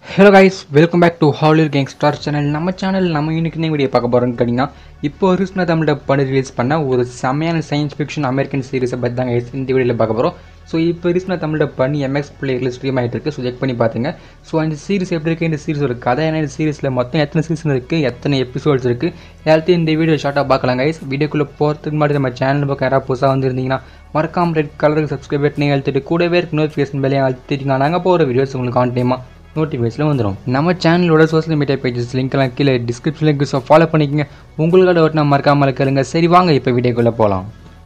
hello guys welcome back to Hollywood gangster channel நம்ம channel நம்ம இன்னைக்கு என்ன வீடியோ பார்க்க போகிறோம்னு கேட்டிங்கன்னா இப்போ ரீசனாக தமிழ் பண்ணி ரிலீஸ் பண்ண ஒரு செம்மையான சயின்ஸ் ஃபிக்ஷன் அமெரிக்கன் சீரிஸை பற்றி தாங்க guys இந்த வீடியோவில் பார்க்க போகிறோம் ஸோ இப்போ ரீசனாக தமிழ் பண்ணி எம்எக்ஸ் பிளேயரில் ஸ்ட்ரீம் ஆகிட்டு இருக்கு ஸோ செக் பண்ணி பார்த்துங்க ஸோ இந்த சீரிஸ் எப்படி இருக்குது இந்த சீரிஸ் ஒரு கதை என்ன இந்த சீரிஸில் மொத்தம் எத்தனை சீசன் இருக்குது எத்தனை எபிசோட்ஸ் இருக்குது எல்லாத்தையும் இந்த வீடியோ ஷார்ட்டாக பார்க்கலாம் கைஸ் வீடியோக்குள்ளே போகிறதுக்கு முன்னாடி நம்ம சேனல் பக்கம் யாராவது புதுசாக வந்திருந்தீங்கன்னா மறக்காம ரெட் கலருக்கு சப்ஸ்கிரைப் பண்ணி அழுத்திட்டு கூடவே இருக்க நோட்டிஃபிகேஷன் வேலையை அழுத்திட்டீங்கன்னா நாங்கள் போகிற வீடியோஸ் உங்களுக்கு ஆன் டைமாக நோட்டிஃபிகேஷனில் வந்துடும் நம்ம சேனலோட சோஷியல் மீடியா பேஜஸ் லிங்க்லாம் கீழே டிஸ்கிரிப்ஷனில் இருக்குது ஸோ ஃபாலோ பண்ணிக்கங்க உங்களோட ஒரு நான் மறக்காமல் கேளுங்க சரி வாங்க இப்போ வீடியோக்குள்ளே போகலாம்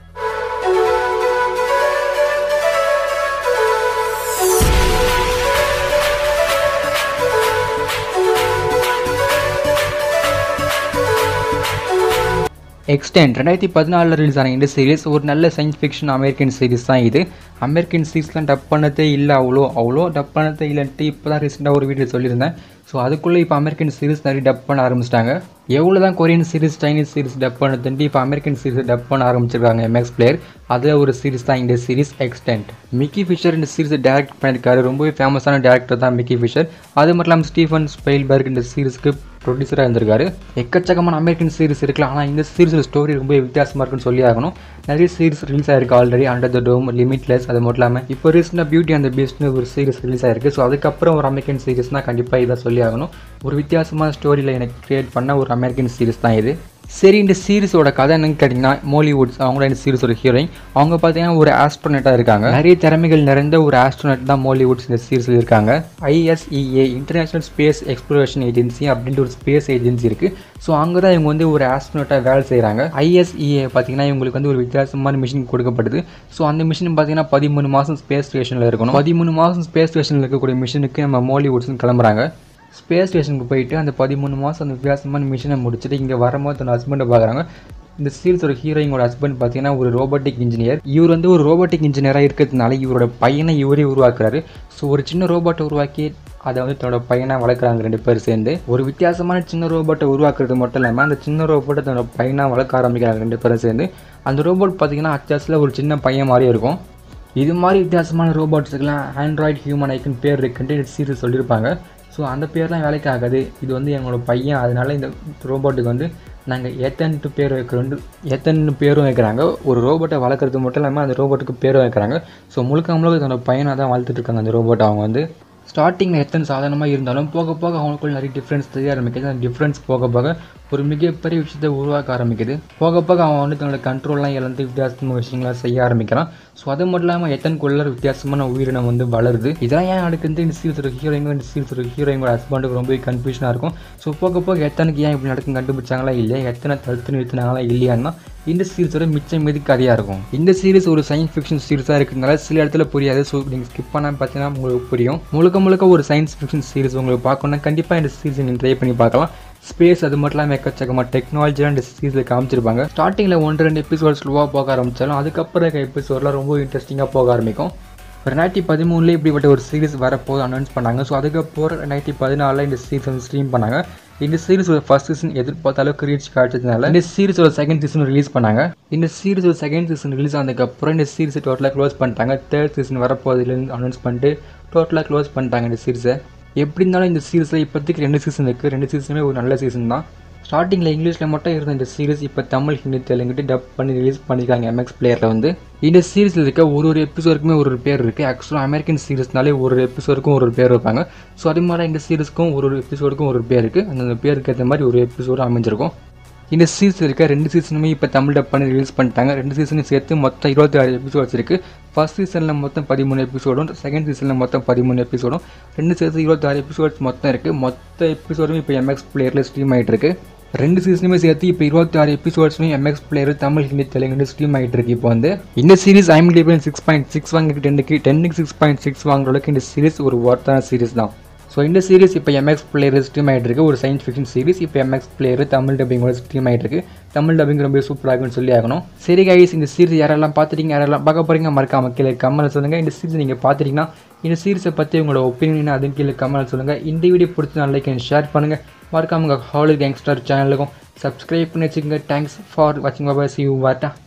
எக்ஸ்டென்ட் ரெண்டாயிரத்தி பதினாலில் ரிலீஸ் ஆன இந்த சீரிஸ் ஒரு நல்ல சயின்ஸ் ஃபிக்ஷன் அமெரிக்கன் சீரிஸ் தான் இது அமெரிக்கன் சீரிஸ்லாம் டப் பண்ணதே இல்லை அவ்வளோ அவ்வளோ டப் பண்ணதே இல்லைன்ட்டு இப்போ தான் ரீசெண்டாக ஒரு வீடியோ சொல்லியிருந்தேன் ஸோ அதுக்குள்ளே இப்போ அமெரிக்கன் சீரிஸ் நிறைய டப் பண்ண ஆரம்பிச்சிட்டாங்க எவ்வளோ தான் Korean series Chinese series dub பண்ணதுன்ட்டு இப்போ அமெரிக்கன் சீரிஸ் டப் பண்ண ஆரம்பிச்சிருக்காங்க எம்எக்ஸ் பிளேயர் அதில் ஒரு சீரிஸ் தான் இந்த சீரிஸ் எக்ஸ்டென்ட் மிக்கி ஃபிஷர் இந்த சீரிஸை டேரக்ட் பண்ணியிருக்காரு ரொம்பவே ஃபேமஸான டேரக்டர் தான் மிக்கி ஃபிஷர் அது மட்டும் இல்லாமல் ஸ்டீஃபன் ஸ்பெயில்பர்க் இந்த சீரிஸ்க்கு ப்ரொடியூசராக இருந்திருக்காரு எக்கச்சக்கமான அமெரிக்கன் சீரிஸ் இருக்கலாம் ஆனால் இந்த சீரிஸில் ஸ்டோரி ரொம்ப வித்தியாசமாக இருக்குன்னு சொல்லி ஆகணும் நிறைய சீரிஸ் ரிலீஸ் ஆயிருக்கு already Under the Dome Limitless அது மட்டும் இல்லாமல் இப்போ ரீசெண்டாக பியூட்டி அந்த பீஸ்ட்னு ஒரு சீரிஸ் ரிலீஸ் ஆயிருக்கு ஸோ அதுக்கப்புறம் ஒரு அமெரிக்கன் சீரிஸ்னால் கண்டிப்பாக இதை சொல்லி ஆகணும் ஒரு வித்தியாசமான ஸ்டோரியில் எனக்கு கிரியேட் பண்ண ஒரு அமெரிக்கன் சீரிஸ் தான் இது சரி இந்த சீரிஸோட கதை என்னன்னு கேட்டிங்கன்னா மோலிவுட்ஸ் அவங்களோட இந்த சீரிஸோட ஹீரோயின் அவங்க பார்த்தீங்கன்னா ஒரு ஆஸ்ட்ரோனட்டாக இருக்காங்க நிறைய திறமைகள் நிறைந்த ஒரு ஆஸ்ட்ரோனட் தான் மோலிவுட்ஸ் இந்த சீரிஸில் இருக்காங்க ISEA international space exploration agency அப்படின்ற ஒரு ஸ்பேஸ் ஏஜென்சி இருக்குது ஸோ அங்கே தான் இவங்க வந்து ஒரு ஆஸ்ட்ரோனட்டாக வேலை செய்கிறாங்க ஐஎஸ்இஏ பார்த்தீங்கன்னா இவங்களுக்கு வந்து ஒரு வித்தியாசமான மிஷின் கொடுக்கப்படுது ஸோ அந்த மிஷின் பார்த்தீங்கன்னா பதிமூணு மாதம் ஸ்பேஸ் ஸ்டேஷனில் இருக்கணும் பதிமூணு மாதம் ஸ்பேஸ் ஸ்டேஷனில் இருக்கக்கூடிய மிஷினுக்கு நம்ம மோலிவுட்ஸ்னு கிளம்புறாங்க ஸ்பேஸ் ஸ்டேஷனுக்கு போயிட்டு அந்த பதிமூணு மாதம் அந்த வித்தியாசமான மிஷினை முடிச்சுட்டு இங்கே வரும்போது தன் ஹஸ்பண்டை பார்க்குறாங்க இந்த சீரிஸோட ஹீரோயினோட ஹஸ்பண்ட் பார்த்தீங்கன்னா ஒரு ரோபோட்டிக் இன்ஜினியர் இவர் வந்து ஒரு ரோபோட்டிக் இன்ஜினியராக இருக்கிறதுனால இவரோட பையனை இவரே உருவாக்குறாரு ஸோ ஒரு சின்ன ரோபோட்டை உருவாக்கி அதை வந்து தன்னோட பையனாக வளர்க்குறாங்க ரெண்டு பேர் சேர்ந்து ஒரு வித்தியாசமான சின்ன ரோபோட்டை உருவாக்குறது மட்டும் இல்லாமல் அந்த சின்ன ரோபோட்டை தன்னோட பையனாக வளர்க்க ஆரம்பிக்கிறாங்க ரெண்டு பேரும் சேர்ந்து அந்த ரோபோட் பார்த்தீங்கன்னா அச்சாஸில் ஒரு சின்ன பையன் மாதிரி இருக்கும் இது மாதிரி வித்தியாசமான ரோபோட்ஸுக்கெல்லாம் ஆண்ட்ராய்ட் ஹியூமன் ஐக்கன் பேர் இருக்குன்ட்டு இந்த சீரிஸ் சொல்லியிருப்பாங்க ஸோ அந்த பேர்லாம் வேலைக்கு ஆகாது இது வந்து எங்களோட பையன் அதனால இந்த ரோபோட்டுக்கு வந்து நாங்கள் ஏத்தன்ட்டு பேர் வைக்கிறோம் ஏத்தன்னு பேரும் வைக்கிறாங்க ஒரு ரோபோட்டை வளர்க்குறது மட்டும் இல்லாமல் அந்த ரோபோட்டுக்கு பேரும் வைக்கிறாங்க ஸோ முழுக்க முழுக்க தன்னோட பையனாக தான் வளர்த்துட்டு இருக்காங்க அந்த ரோபோட்டை அவங்க வந்து ஸ்டார்டிங்கில் எத்தனை சாதாரணமாக இருந்தாலும் போக போக அவங்களுக்குள்ள நிறைய டிஃப்ரென்ஸ் தெரிய ஆரம்பிக்குது அந்த டிஃப்ரென்ஸ் போக போக ஒரு மிகப்பெரிய விஷயத்தை உருவாக்க ஆரம்பிக்குது போக போக அவன் வந்து தன்னோட கண்ட்ரோல்லாம் இழந்து வித்தியாசமான விஷயங்களாம் செய்ய ஆரம்பிக்கிறான் ஸோ அது மட்டும் இல்லாமல் எத்தனைக்குள்ள வித்தியாசமான உயிரினம் வந்து வளருது இதெல்லாம் ஏன் நடக்குது இந்த சீரிஸோட ஹீரோயிங்க இந்த சீரிஸோட ஹீரோயிங்கோட ஹஸ்பண்டுக்கு ரொம்ப கன்ஃபியூஷனாக இருக்கும் ஸோ போக போக எத்தனைக்கு ஏன் இப்படி நடக்கும் கண்டுபிடிச்சாங்களா இல்லையா எத்தனை தடுத்து நிறுத்தினாங்களா இல்லையான்னா இந்த சீரிஸோட மிச்சம் மீது கதையாக இருக்கும் இந்த சீரிஸ் ஒரு சயின்ஸ் ஃபிக்ஷன் சீரிஸாக இருக்கிறதுனால சில இடத்துல புரியாது ஸோ நீங்கள் ஸ்கிப் பண்ணால் பார்த்தீங்கன்னா உங்களுக்கு புரியும் முழுக்க முழுக்க ஒரு சயின்ஸ் ஃபிக்ஷன் சீரிஸ் உங்களுக்கு பார்க்கணும்னா கண்டிப்பாக இந்த சீரிஸ் நீங்கள் ட்ரை பண்ணி பார்க்கலாம் ஸ்பேஸ் அது மட்டும் இல்லாமல் எக்கச்சக்கமாக டெக்னாலஜிலாம் இந்த சீரிஸில் காமிச்சிருப்பாங்க ஸ்டார்டிங்கில் ஒன்று ரெண்டு எபிசோட் ஸ்லோவாக போக ஆரம்பித்தாலும் அதுக்கப்புறம் இருக்க எபிசோட்லாம் ரொம்ப இன்ட்ரெஸ்டிங்காக போக ஆரம்பிக்கும் ரெண்டாயிரத்தி பதிமூணுல இப்படிப்பட்ட ஒரு சீரிஸ் வரப்போது அனௌன்ஸ் பண்ணாங்க ஸோ அதுக்கப்புறம் ரெண்டாயிரத்தி பதினாலில் இந்த சீரிஸ் வந்து ஸ்ட்ரீம் பண்ணாங்க இந்த சீரிஸோட ஃபர்ஸ்ட் சீசன் எதிர்பார்த்த அளவுக்கு ரீச் காய்ச்சதுனால இந்த சீரிஸோட செகண்ட் சீசன் ரிலீஸ் பண்ணாங்க இந்த சீரிஸோட செகண்ட் சீசன் ரிலீஸ் ஆனதுக்கப்புறம் இந்த சீரிஸை டோட்டலாக க்ளோஸ் பண்ணிட்டாங்க தேர்ட் சீசன் வரப்போதிலேருந்து அனௌன்ஸ் பண்ணிட்டு டோட்டலாக க்ளோஸ் பண்ணிட்டாங்க இந்த சீரிஸை எப்படி இருந்தாலும் இந்த சீரிஸில் இப்போதைக்கு ரெண்டு சீசன் இருக்குது ரெண்டு சீசனுமே ஒரு நல்ல சீசன் தான் ஸ்டார்டிங்கில் இங்கிலீஷில் மட்டும் இருந்த இந்த சீரிஸ் இப்போ தமிழ் ஹிந்தி தெலுங்குட்டு டப் பண்ணி ரிலீஸ் பண்ணியிருக்காங்க எம்எக்ஸ் பிளேயரில் வந்து இந்த சீரிஸில் இருக்க ஒரு ஒரு எபிசோடுக்குமே ஒரு ஒரு பேர் இருக்குது ஆக்சுவலாக அமெரிக்கன் சீரிஸ்னாலே ஒரு ஒரு எபிசோடுக்கும் ஒரு ஒரு பேர் வைப்பாங்க ஸோ அது மாதிரி இந்த சீரிஸ்க்கும் ஒரு ஒரு எபிசோடுக்கும் ஒரு பேர் இருக்குது அந்த பேருக்கு ஏற்ற மாதிரி ஒரு எபிசோடு அமைஞ்சிருக்கும் இந்த சீரிஸ் இருக்க ரெண்டு சீசனுமே இப்போ தமிழ் டப் பண்ணி ரிலீஸ் பண்ணிட்டாங்க ரெண்டு சீசனும் சேர்த்து மொத்தம் இருபத்தி ஆறு எபிசோட்ஸ் இருக்குது ஃபர்ஸ்ட் சீசனில் மொத்தம் பதிமூணு எபிசோடும் செகண்ட் சீசனில் மொத்தம் பதிமூணு எபிசோடும் ரெண்டு சேர்த்து இருபத்தி ஆறு எபிசோட்ஸ் மொத்தம் இருக்குது மொத்த எபிசோடும் இப்போ எம்எக்ஸ் பிளேயரில் ஸ்ட்ரீம் ஆகிட்டு இருக்கு ரெண்டு சீசனுமே சேர்த்து இப்போ இருபத்தி ஆறு எபிசோட்ஸுமே MX player Tamil Hindi Telugu stream ஆகிட்டு இருக்கு இப்போ வந்து இந்த series IMDb six point six வாங்கிட்டு டென்னுக்கு டென்னுக்கு சிக்ஸ் பாயிண்ட் சிக்ஸ் வாங்குற அளவுக்கு இந்த சீரிஸ் ஒரு ஒர்த்தான சீரிஸ் தான் ஸோ இந்த சீரிஸ் இப்போ எம்எக்ஸ் பிளேயர் ஸ்ட்ரீம் ஆகிட்டு இருக்கு ஒரு சயின்ஸ் ஃபிக்ஷன் சீரிஸ் இப்போ எம்எக்ஸ் பிளேயர் தமிழ் டப்பிங்கோட ஸ்ட்ரீம் ஆகிட்டு இருக்கு தமிழ் டப்பிங் ரொம்ப சூப்பராக இருக்குன்னு சொல்லி ஆகணும் சரி கைஸ் இந்த சீரிஸ் யாரெல்லாம் பார்த்துட்டீங்க யாரெல்லாம் பார்க்க போகிறீங்க மறக்காம கீழே கமெண்ட் சொல்லுங்கள் இந்த சீரிஸ் நீங்கள் பார்த்துட்டீங்கன்னா இந்த சீரிஸை பற்றி உங்களோட ஒப்பீனியன் அதுவும் கீழே கமெண்ட் சொல்லுங்கள் இந்த வீடியோ பிடிச்ச லைக் அண்ட் ஷேர் பண்ணுங்கள் மறக்காம உங்கள் ஹாலிவுட் கேங்ஸ்டர் சேனலுக்கும் சப்ஸ்கிரைப் பண்ணி வச்சுக்கோங்க தேங்க்ஸ் ஃபார் வாட்சிங் பாபா சி யூ வாட்டா